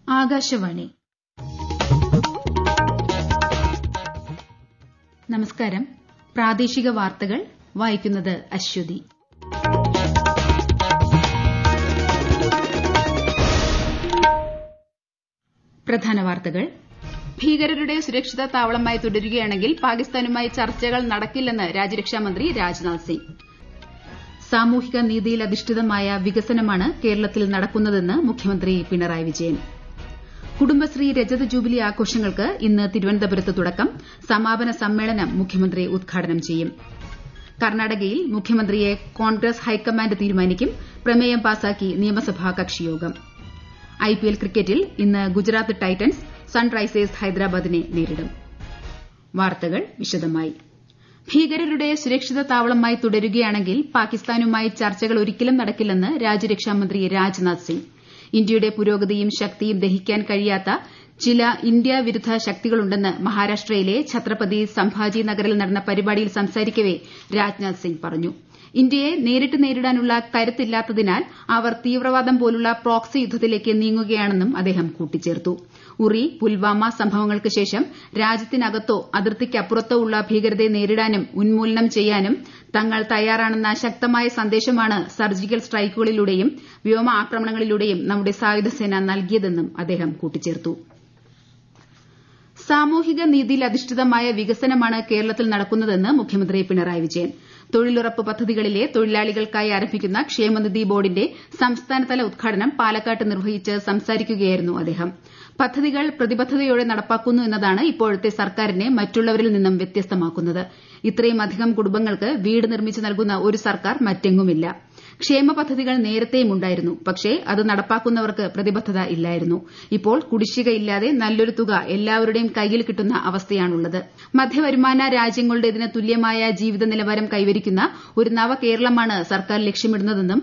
ആകാശവാണി നമസ്കാരം പ്രാദേശിക വാർത്തകൾ വായിക്കുന്നത് അശ്വതി പ്രധാന വാർത്തകൾ ഭീകരരുടെ സുരക്ഷിത താവളമായി തുടരുകയാണെങ്കിൽ പാകിസ്ഥാനുമായി ചർച്ചകൾ നടക്കില്ലെന്ന് രാജ്യരക്ഷാമന്ത്രി രാജ്നാഥ് സിംഗ് സാമൂഹിക നീതിയിൽ അധിഷ്ഠിതമായ വികസനമാണ് കേരളത്തിൽ നടക്കുന്നതെന്ന് മുഖ്യമന്ത്രി പിണറായി വിജയൻ കുടുംബശ്രീ രജത ജൂബിലി ആഘോഷങ്ങൾക്ക് ഇന്ന് തിരുവനന്തപുരത്ത് തുടക്കം സമാപന സമ്മേളനം മുഖ്യമന്ത്രി ഉദ്ഘാടനം ചെയ്യും കർണാടകയിൽ മുഖ്യമന്ത്രിയെ കോൺഗ്രസ് ഹൈക്കമാൻഡ് തീരുമാനിക്കും പ്രമേയം പാസാക്കി നിയമസഭാ കക്ഷിയോഗം ഐപിഎൽ ക്രിക്കറ്റിൽ ഇന്ന് ഗുജറാത്ത് ടൈറ്റൻസ് സൺറൈസേഴ്സ് ഹൈദരാബാദിനെ നേരിടും വാർത്തകൾ വിശദമായി ഭീകരരുടെ സുരക്ഷിത താവളമായി തുടരുകയാണെങ്കിൽ പാകിസ്ഥാനുമായി ചർച്ചകൾ ഒരിക്കലും നടക്കില്ലെന്ന് രാജ്യരക്ഷാമന്ത്രി രാജ്നാഥ് സിംഗ് ഇന്ത്യയുടെ പുരോഗതിയും ശക്തിയും ദഹിക്കാൻ കഴിയാത്ത ചില ഇന്ത്യ വിരുദ്ധ ശക്തികളുണ്ടെന്ന് മഹാരാഷ്ട്രയിലെ ഛത്രപതി സംഭാജി നഗറിൽ നടന്ന പരിപാടിയിൽ സംസാരിക്കവെ രാജ്നാഥ് സിംഗ് പറഞ്ഞു ഇന്ത്യയെ നേരിട്ട് നേരിടാനുള്ള കരുത്തില്ലാത്തതിനാൽ അവർ തീവ്രവാദം പോലുള്ള പ്രോക്സി യുദ്ധത്തിലേക്ക് നീങ്ങുകയാണെന്നും അദ്ദേഹം കൂട്ടിച്ചേർത്തു ഉറി പുൽവാമ സംഭവങ്ങൾക്ക് ശേഷം രാജ്യത്തിനകത്തോ അതിർത്തിക്കപ്പുറത്തോ ഉള്ള ഭീകരതയെ നേരിടാനും ഉന്മൂലനം ചെയ്യാനും തങ്ങൾ തയ്യാറാണെന്ന ശക്തമായ സന്ദേശമാണ് സർജിക്കൽ സ്ട്രൈക്കുകളിലൂടെയും വ്യോമാക്രമണങ്ങളിലൂടെയും നമ്മുടെ സായുധസേന നൽകിയതെന്നും അദ്ദേഹം കൂട്ടിച്ചേർത്തു സാമൂഹിക നീതിയിൽ അധിഷ്ഠിതമായ വികസനമാണ് കേരളത്തിൽ നടക്കുന്നതെന്ന് മുഖ്യമന്ത്രി പിണറായി വിജയൻ തൊഴിലുറപ്പ് പദ്ധതികളിലെ തൊഴിലാളികൾക്കായി ആരംഭിക്കുന്ന ക്ഷേമനിധി ബോർഡിന്റെ സംസ്ഥാനതല ഉദ്ഘാടനം പാലക്കാട്ട് നിർവഹിച്ച് സംസാരിക്കുകയായിരുന്നു അദ്ദേഹം പദ്ധതികൾ പ്രതിബദ്ധതയോടെ നടപ്പാക്കുന്നു എന്നതാണ് ഇപ്പോഴത്തെ സർക്കാരിനെ മറ്റുള്ളവരിൽ നിന്നും വ്യത്യസ്തമാക്കുന്നത് ഇത്രയുമധികം കുടുംബങ്ങൾക്ക് വീട് നിർമ്മിച്ചു നൽകുന്ന ഒരു സർക്കാർ മറ്റെങ്ങുമില്ല ക്ഷേമ പദ്ധതികൾ നേരത്തെയും ഉണ്ടായിരുന്നു പക്ഷേ അത് നടപ്പാക്കുന്നവർക്ക് പ്രതിബദ്ധത ഇല്ലായിരുന്നു ഇപ്പോൾ കുടിശ്ശികയില്ലാതെ നല്ലൊരു തുക എല്ലാവരുടെയും കൈയിൽ കിട്ടുന്ന അവസ്ഥയാണുള്ളത് മധ്യവരുമാന രാജ്യങ്ങളുടേതിന് തുല്യമായ ജീവിത നിലവാരം കൈവരിക്കുന്ന ഒരു നവകേരളമാണ് സർക്കാർ ലക്ഷ്യമിടുന്നതെന്നും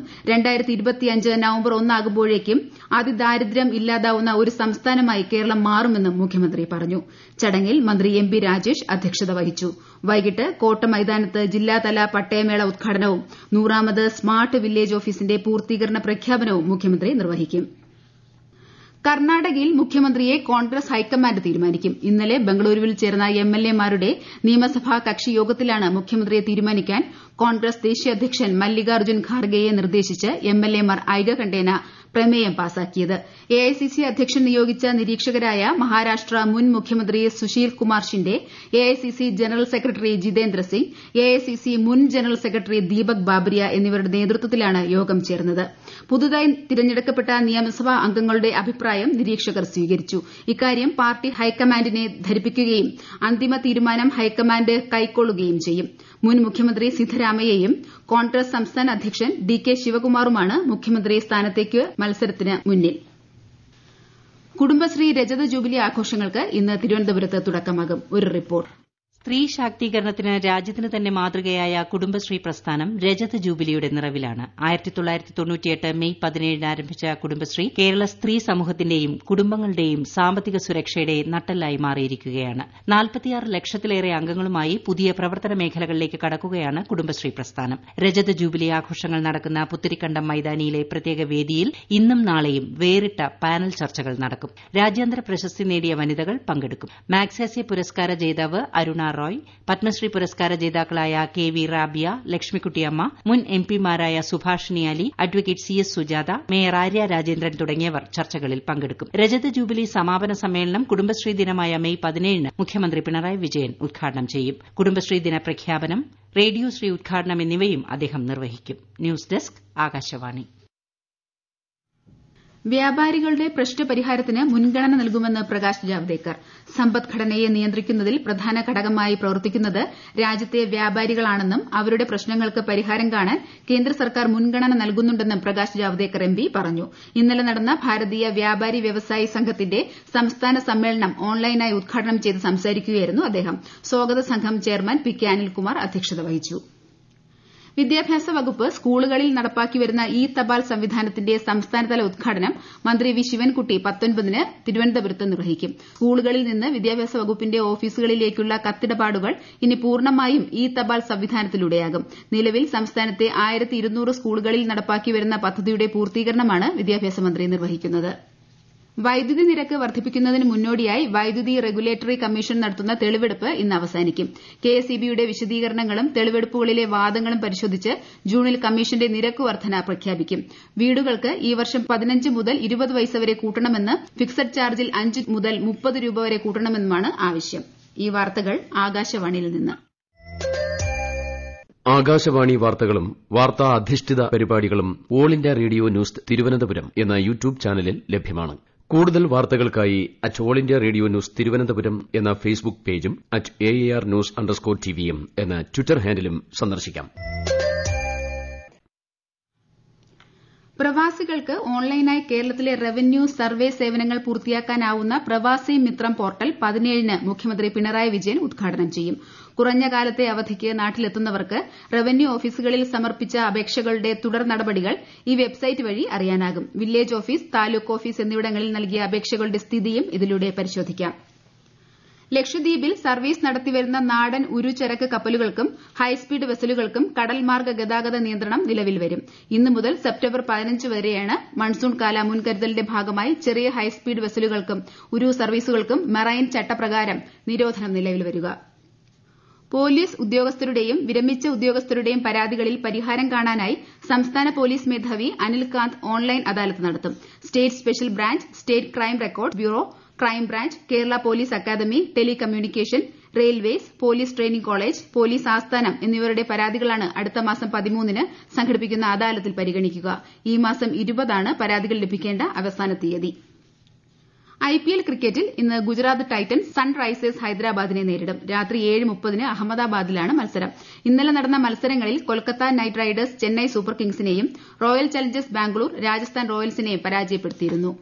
നവംബർ ഒന്നാകുമ്പോഴേക്കും അതിദാരിദ്ര്യം ഇല്ലാതാവുന്ന ഒരു സംസ്ഥാനമായി കേരളം മാറുമെന്നും മുഖ്യമന്ത്രി പറഞ്ഞു ചടങ്ങിൽ മന്ത്രി എം പി രാജേഷ് അധ്യക്ഷത വഹിച്ചു വൈകിട്ട് കോട്ട മൈതാനത്ത് ജില്ലാതല പട്ടയമേള ഉദ്ഘാടനവും നൂറാമത് സ്മാർട്ട് വില്ലേജ് ഓഫീസിന്റെ പൂർത്തീകരണ പ്രഖ്യാപനവും മുഖ്യമന്ത്രി നിർവഹിക്കും കർണാടകയിൽ മുഖ്യമന്ത്രിയെ കോൺഗ്രസ് ഹൈക്കമാൻഡ് തീരുമാനിക്കും ഇന്നലെ ബംഗളൂരുവിൽ ചേർന്ന എംഎൽഎമാരുടെ നിയമസഭാ കക്ഷി യോഗത്തിലാണ് മുഖ്യമന്ത്രിയെ തീരുമാനിക്കാൻ കോൺഗ്രസ് ദേശീയ അധ്യക്ഷൻ മല്ലികാർജ്ജുൻ ഖാർഗെയെ നിർദ്ദേശിച്ച് എംഎൽഎമാർ ഐകകണ്ഠേന പ്രമേയം പാസാക്കിയത് എഐസിസി അധ്യക്ഷൻ നിയോഗിച്ച നിരീക്ഷകരായ മഹാരാഷ്ട്ര മുൻ മുഖ്യമന്ത്രി Sushil Kumar Shinde AICC general secretary Jitendra Singh AICC മുൻ ജനറൽ സെക്രട്ടറി ദീപക് ബാബരിയ എന്നിവരുടെ നേതൃത്വത്തിലാണ് യോഗം ചേർന്നത് പുതുതായി തിരഞ്ഞെടുക്കപ്പെട്ട നിയമസഭാ അംഗങ്ങളുടെ അഭിപ്രായം നിരീക്ഷകർ സ്വീകരിച്ചു ഇക്കാര്യം പാർട്ടി ഹൈക്കമാൻഡിനെ ധരിപ്പിക്കുകയും അന്തിമ തീരുമാനം ഹൈക്കമാൻഡ് കൈക്കൊള്ളുകയും ചെയ്യും മുൻ മുഖ്യമന്ത്രി സിദ്ധരാമയ്യയും കോൺഗ്രസ് സംസ്ഥാന അധ്യക്ഷൻ ഡി കെ ശിവകുമാറുമാണ് മുഖ്യമന്ത്രി സ്ഥാനത്തേക്ക് മത്സരത്തിന് മുന്നിൽ കുടുംബശ്രീ രജത ജൂബിലി ആഘോഷങ്ങൾക്ക് ഇന്ന് തിരുവനന്തപുരത്ത് തുടക്കമാകും ഒരു റിപ്പോർട്ട് സ്ത്രീ ശാക്തീകരണത്തിന് രാജ്യത്തിന് തന്നെ മാതൃകയായ കുടുംബശ്രീ പ്രസ്ഥാനം രജത ജൂബിലിയുടെ നിറവിലാണ് ആയിരത്തി തൊള്ളായിരത്തി തൊണ്ണൂറ്റിയെട്ട് മെയ് പതിനേഴിന് ആരംഭിച്ച കുടുംബശ്രീ കേരള സ്ത്രീ സമൂഹത്തിന്റെയും കുടുംബങ്ങളുടെയും സാമ്പത്തിക സുരക്ഷയുടെ നട്ടെല്ലായി മാറിയിരിക്കുകയാണ് നാൽപ്പത്തിയാറ് ലക്ഷത്തിലേറെ അംഗങ്ങളുമായി പുതിയ പ്രവർത്തന മേഖലകളിലേക്ക് കടക്കുകയാണ് കുടുംബശ്രീ പ്രസ്ഥാനം രജത ജൂബിലി ആഘോഷങ്ങൾ നടക്കുന്ന പുത്തിരിക്കണ്ടം മൈതാനിയിലെ പ്രത്യേക വേദിയിൽ ഇന്നും നാളെയും വേറിട്ട പാനൽ ചർച്ചകൾ നടക്കും രാജ്യാന്തര പ്രശസ്തി നേടിയ വനിതകൾ പങ്കെടുക്കും മാഗ്സാസെ പുരസ്കാര ജേതാവ് അരുണ റോയ് പത്മശ്രീ പുരസ്കാര ജേതാക്കളായ കെ വി റാബിയ ലക്ഷ്മിക്കുട്ടിയമ്മ മുൻ എം പിമാരായ Subhashini Ali advocate C S Sujatha mayor Arya Rajendran തുടങ്ങിയവർ ചർച്ചകളിൽ പങ്കെടുക്കും രജത ജൂബിലി സമാപന സമ്മേളനം കുടുംബശ്രീ ദിനമായ മെയ് പതിനേഴിന് മുഖ്യമന്ത്രി പിണറായി വിജയൻ ഉദ്ഘാടനം ചെയ്യും കുടുംബശ്രീ ദിന പ്രഖ്യാപനം റേഡിയോ ശ്രീ ഉദ്ഘാടനം എന്നിവയും അദ്ദേഹം നിർവഹിക്കും ന്യൂസ് ഡെസ്ക് ആകാശവാണി വ്യാപാരികളുടെ പ്രശ്നപരിഹാരത്തിന് മുൻഗണന നൽകുമെന്ന് പ്രകാശ് ജാവ്ദേക്കർ സമ്പദ്ഘടനയെ നിയന്ത്രിക്കുന്നതിൽ പ്രധാന ഘടകമായി പ്രവർത്തിക്കുന്നത് രാജ്യത്തെ വ്യാപാരികളാണെന്നും അവരുടെ പ്രശ്നങ്ങൾക്ക് പരിഹാരം കാണാൻ കേന്ദ്ര സർക്കാർ മുൻഗണന നൽകുന്നുണ്ടെന്നും പ്രകാശ് ജാവ്ദേക്കർ എം പി പറഞ്ഞു ഇന്നലെ നടന്ന ഭാരതീയ വ്യാപാരി വ്യവസായി സംഘത്തിന്റെ സംസ്ഥാന സമ്മേളനം ഓൺലൈനായി ഉദ്ഘാടനം ചെയ്ത് സംസാരിക്കുകയായിരുന്നു അദ്ദേഹം സ്വാഗത സംഘം ചെയർമാൻ പി കെ അനിൽകുമാർ അധ്യക്ഷത വഹിച്ചു വിദ്യാഭ്യാസ വകുപ്പ് സ്കൂളുകളിൽ നടപ്പാക്കി വരുന്ന ഇ തപാൽ സംവിധാനത്തിന്റെ സംസ്ഥാനതല ഉദ്ഘാടനം മന്ത്രി വി ശിവൻകുട്ടി പത്തൊൻപതിന് തിരുവനന്തപുരത്ത് നിർവഹിക്കും സ്കൂളുകളിൽ നിന്ന് വിദ്യാഭ്യാസ വകുപ്പിന്റെ ഓഫീസുകളിലേക്കുള്ള കത്തിടപാടുകൾ ഇനി പൂർണ്ണമായും ഇ തപാൽ സംവിധാനത്തിലൂടെയാകും നിലവിൽ സംസ്ഥാനത്തെ സ്കൂളുകളിൽ നടപ്പാക്കി വരുന്ന പദ്ധതിയുടെ പൂർത്തീകരണമാണ് വിദ്യാഭ്യാസ മന്ത്രി നിർവഹിക്കുന്നത് വൈദ്യുതി നിരക്ക് വർദ്ധിപ്പിക്കുന്നതിന് മുന്നോടിയായി വൈദ്യുതി റെഗുലേറ്ററി കമ്മീഷൻ നടത്തുന്ന തെളിവെടുപ്പ് ഇന്ന് അവസാനിക്കും കെഎസ്ഇബിയുടെ വിശദീകരണങ്ങളും തെളിവെടുപ്പുകളിലെ വാദങ്ങളും പരിശോധിച്ച് ജൂണിൽ കമ്മീഷന്റെ നിരക്ക് വർധന പ്രഖ്യാപിക്കും വീടുകൾക്ക് ഈ വർഷം പതിനഞ്ച് മുതൽ ഇരുപത് പൈസ വരെ കൂട്ടണമെന്ന് ഫിക്സഡ് ചാർജിൽ അഞ്ച് മുതൽ മുപ്പത് രൂപ വരെ കൂട്ടണമെന്നുമാണ് ആവശ്യം ഈ വാർത്തകൾ ആകാശവാണിയിൽ നിന്ന് ആകാശവാണി വാർത്തകളും വാർത്താ അധിഷ്ഠിത പരിപാടികളും all India radio news Thiruvananthapuram എന്ന യൂട്യൂബ് ചാനലിൽ ലഭ്യമാണ് കൂടുതൽ വാർത്തകൾക്കായി at all India radio news Thiruvananthapuram എന്ന ഫേസ്ബുക്ക് പേജും at A R news underscore ടിവിയും എന്ന ട്വിറ്റർ ഹാൻഡിലും സന്ദർശിക്കാം പ്രവാസികൾക്ക് ഓൺലൈനായി കേരളത്തിലെ റവന്യൂ സർവേ സേവനങ്ങൾ പൂർത്തിയാക്കാനാവുന്ന പ്രവാസി മിത്രം പോർട്ടൽ പതിനേഴിന് മുഖ്യമന്ത്രി പിണറായി വിജയൻ ഉദ്ഘാടനം ചെയ്യും കുറഞ്ഞ കാലത്തെ അവധിക്ക് നാട്ടിലെത്തുന്നവർക്ക് റവന്യൂ ഓഫീസുകളിൽ സമർപ്പിച്ച അപേക്ഷകളുടെ തുടർ നടപടികൾ ഈ വെബ്സൈറ്റ് വഴി അറിയാനാകും വില്ലേജ് ഓഫീസ് താലൂക്ക് ഓഫീസ് എന്നിവിടങ്ങളിൽ നൽകിയ അപേക്ഷകളുടെ സ്ഥിതിയും ഇതിലൂടെ പരിശോധിക്കാം ലക്ഷദ്വീപിൽ സർവീസ് നടത്തിവരുന്ന നാടൻ ഉരുചരക്ക് കപ്പലുകൾക്കും ഹൈസ്പീഡ് വെസലുകൾക്കും കടൽമാർഗ്ഗ ഗതാഗത നിയന്ത്രണം നിലവിൽ വരും ഇന്നു മുതൽ സെപ്റ്റംബർ പതിനഞ്ച് വരെയാണ് മൺസൂൺ കാല മുൻകരുതലിന്റെ ഭാഗമായി ചെറിയ ഹൈസ്പീഡ് വെസലുകൾക്കും ഉരു സർവീസുകൾക്കും മെറൈൻ ചട്ടപ്രകാരം നിരോധനം നിലവിൽ വരിക പോലീസ് ഉദ്യോഗസ്ഥരുടെയും വിരമിച്ച ഉദ്യോഗസ്ഥരുടെയും പരാതികളിൽ പരിഹാരം കാണാനായി സംസ്ഥാന പോലീസ് മേധാവി അനിൽകാന്ത് ഓൺലൈൻ അദാലത്ത് നടത്തും state special branch state crime record bureau crime branch Kerala police academy telecommunication railways police training college police ആസ്ഥാനം എന്നിവരുടെ പരാതികളാണ് അടുത്ത മാസം പതിമൂന്നിന് സംഘടിപ്പിക്കുന്ന അദാലത്തിൽ പരിഗണിക്കുക ഈ മാസം ഇരുപതാണ് പരാതികൾ ലഭിക്കേണ്ട അവസാന തീയതി ഐപിഎൽ ക്രിക്കറ്റിൽ ഇന്ന് ഗുജറാത്ത് ടൈറ്റൻസ് സൺറൈസേഴ്സ് ഹൈദരാബാദിനെ നേരിടും രാത്രി ഏഴ് മുപ്പതിന് അഹമ്മദാബാദിലാണ് മത്സരം ഇന്നലെ നടന്ന മത്സരങ്ങളിൽ Kolkata knight riders Chennai super കിങ്സിനെയും റോയൽ ചലഞ്ചേഴ്സ് ബാംഗ്ലൂർ രാജസ്ഥാൻ റോയൽസിനെയും പരാജയപ്പെടുത്തിയിരുന്നു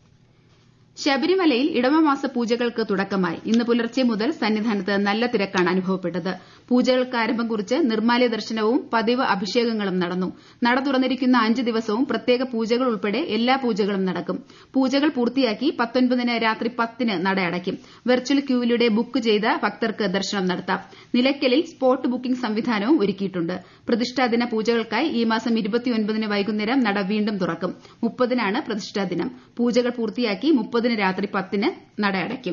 ശബരിമലയിൽ ഇടവമാസ പൂജകൾക്ക് തുടക്കമായി ഇന്ന് പുലർച്ചെ മുതൽ സന്നിധാനത്ത് നല്ല തിരക്കാണ് അനുഭവപ്പെട്ടത് പൂജകൾക്ക് ആരംഭം കുറിച്ച് നിർമ്മാല്യ ദർശനവും പതിവ് അഭിഷേകങ്ങളും നടന്നു നട തുറന്നിരിക്കുന്ന അഞ്ച് ദിവസവും പ്രത്യേക പൂജകൾ ഉൾപ്പെടെ എല്ലാ പൂജകളും നടക്കും പൂജകൾ പൂർത്തിയാക്കി പത്തൊൻപതിന് രാത്രി പത്തിന് നട അടയ്ക്കും വെർച്വൽ ക്യൂവിലൂടെ ബുക്ക് ചെയ്ത ഭക്തർക്ക് ദർശനം നടത്താം നിലയ്ക്കലിൽ സ്പോട്ട് ബുക്കിംഗ് സംവിധാനവും ഒരുക്കിയിട്ടുണ്ട് പ്രതിഷ്ഠാദിന പൂജകൾക്കായി ഈ മാസം ഇരുപത്തിയൊൻപതിന് വൈകുന്നേരം നട വീണ്ടും തുറക്കും മുപ്പതിനാണ് പ്രതിഷ്ഠാ ദിനം പൂജകൾ പൂർത്തിയാക്കി മുപ്പതിന് രാത്രി പത്തിന് നട അടയ്ക്കും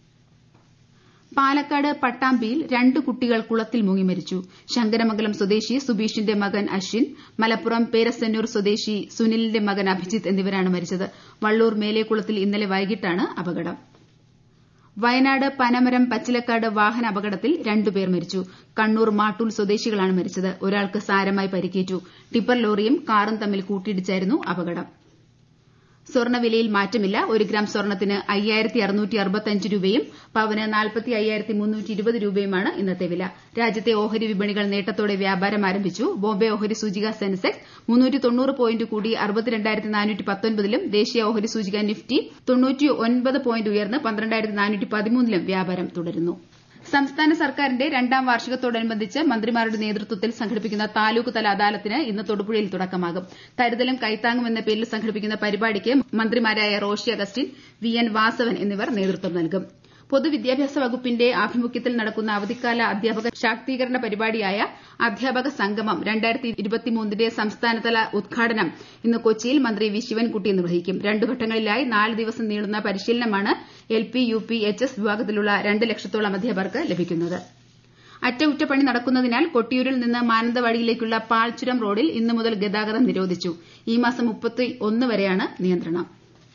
പാലക്കാട് പട്ടാമ്പിയിൽ രണ്ട് കുട്ടികൾ കുളത്തിൽ മുങ്ങി മരിച്ചു ശങ്കരമംഗലം സ്വദേശി സുബീഷിന്റെ മകൻ അശ്വിൻ മലപ്പുറം പേരസന്നൂർ സ്വദേശി സുനിലിന്റെ മകൻ അഭിജിത്ത് എന്നിവരാണ് മരിച്ചത് വള്ളൂർ മേലേക്കുളത്തിൽ ഇന്നലെ വൈകിട്ടാണ് അപകടം വയനാട് പനമരം പച്ചിലക്കാട് വാഹന അപകടത്തിൽ രണ്ടുപേർ മരിച്ചു കണ്ണൂർ മാട്ടൂൽ സ്വദേശികളാണ് മരിച്ചത് ഒരാൾക്ക് സാരമായി പരിക്കേറ്റു ടിപ്പർ ലോറിയും കാറും തമ്മിൽ കൂട്ടിയിടിച്ചായിരുന്നു അപകടം സ്വർണ്ണവിലയിൽ മാറ്റമില്ല ഒരു ഗ്രാം സ്വർണ്ണത്തിന് അയ്യായിരത്തി അറുന്നൂറ്റി അറുപത്തഞ്ച് രൂപയും പവന് നാൽപ്പത്തി അയ്യായിരത്തി മുന്നൂറ്റി ഇരുപത് രൂപയുമാണ് ഇന്നത്തെ വില രാജ്യത്തെ ഓഹരി വിപണികൾ നേട്ടത്തോടെ വ്യാപാരം ആരംഭിച്ചു ബോംബെ ഓഹരി സൂചിക സെൻസെക്സ് മുന്നൂറ്റി തൊണ്ണൂറ് പോയിന്റ് കൂടി അറുപത്തിരണ്ടായിരത്തി നാനൂറ്റി പത്തൊൻപതിലും ദേശീയ ഓഹരി സൂചിക നിഫ്റ്റി തൊണ്ണൂറ്റി ഒൻപത് പോയിന്റ് ഉയർന്ന് പന്ത്രണ്ടായിരത്തി നാനൂറ്റി പതിമൂന്നിലും വ്യാപാരം തുടരുന്നു സംസ്ഥാന സർക്കാരിന്റെ രണ്ടാം വാർഷികത്തോടനുബന്ധിച്ച് മന്ത്രിമാരുടെ നേതൃത്വത്തിൽ സംഘടിപ്പിക്കുന്ന താലൂക്ക് തല അദാലത്തിന് ഇന്ന് തൊടുപുഴയിൽ തുടക്കമാകും കരുതലും കൈത്താങ്ങും എന്ന പേരിൽ സംഘടിപ്പിക്കുന്ന പരിപാടിക്ക് മന്ത്രിമാരായ റോഷി അഗസ്റ്റിൻ വി എൻ വാസവൻ എന്നിവർ നേതൃത്വം നൽകും പൊതുവിദ്യാഭ്യാസ വകുപ്പിന്റെ ആഭിമുഖ്യത്തിൽ നടക്കുന്ന അവധിക്കാല അധ്യാപക ശാക്തീകരണ പരിപാടിയായ അധ്യാപക സംഗമം ന്റെ സംസ്ഥാനതല ഉദ്ഘാടനം ഇന്ന് കൊച്ചിയിൽ മന്ത്രി വി ശിവൻകുട്ടി നിർവഹിക്കും രണ്ടു ഘട്ടങ്ങളിലായി നാല് ദിവസം നീളുന്ന പരിശീലനമാണ് L P U P H S വിഭാഗത്തിലുള്ള രണ്ട് ലക്ഷത്തോളം അധ്യാപകർക്ക് ലഭിക്കുന്നത് അറ്റകുറ്റപ്പണി നടക്കുന്നതിനാൽ കൊട്ടിയൂരിൽ നിന്ന് മാനന്തവാടിയിലേക്കുള്ള പാൽച്ചുരം റോഡിൽ ഇന്നു മുതൽ ഗതാഗതം നിരോധിച്ചു ഈ മാസം മുപ്പത്തി വരെയാണ് നിയന്ത്രണം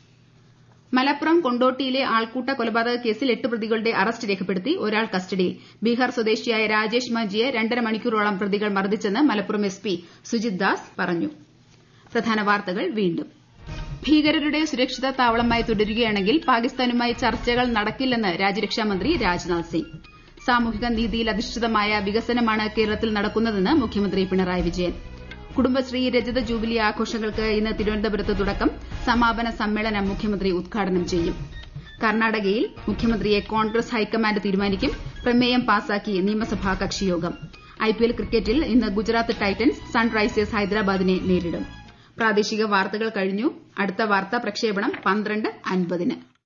മലപ്പുറം കൊണ്ടോട്ടിയിലെ ആൾക്കൂട്ട കൊലപാതക കേസിൽ എട്ട് പ്രതികളുടെ അറസ്റ്റ് രേഖപ്പെടുത്തി ഒരാൾ കസ്റ്റഡിയിൽ ബീഹാർ സ്വദേശിയായ രാജേഷ് മാഞ്ചിയെ രണ്ടര മണിക്കൂറോളം പ്രതികൾ മർദ്ദിച്ചെന്ന് മലപ്പുറം എസ് പി സുജിത് ദാസ് പറഞ്ഞു പ്രധാന വാർത്തകൾ വീണ്ടും ഭീകരരുടെ സുരക്ഷിത താവളമായി തുടരുകയാണെങ്കിൽ പാകിസ്ഥാനുമായി ചർച്ചകൾ നടക്കില്ലെന്ന് രാജ്യരക്ഷാമന്ത്രി രാജ്നാഥ് സിംഗ് സാമൂഹിക നീതിയിൽ അധിഷ്ഠിതമായ വികസനമാണ് കേരളത്തിൽ നടക്കുന്നതെന്ന് മുഖ്യമന്ത്രി പിണറായി വിജയൻ കുടുംബശ്രീ രജത ജൂബിലി ആഘോഷങ്ങൾക്ക് ഇന്ന് തിരുവനന്തപുരത്ത് തുടക്കം സമാപന സമ്മേളനം മുഖ്യമന്ത്രി ഉദ്ഘാടനം ചെയ്യും കർണാടകയിൽ മുഖ്യമന്ത്രിയെ കോൺഗ്രസ് ഹൈക്കമാൻഡ് തീരുമാനിക്കും പ്രമേയം പാസാക്കി നിയമസഭാ കക്ഷിയോഗം ഐപിഎൽ ക്രിക്കറ്റിൽ ഇന്ന് ഗുജറാത്ത് ടൈറ്റൻസ് സൺറൈസേഴ്സ് ഹൈദരാബാദിനെ നേരിടും പ്രാദേശിക വാർത്തകൾ കഴിഞ്ഞു അടുത്ത വാർത്താ പ്രക്ഷേപണം പന്ത്രണ്ട് അൻപതിന്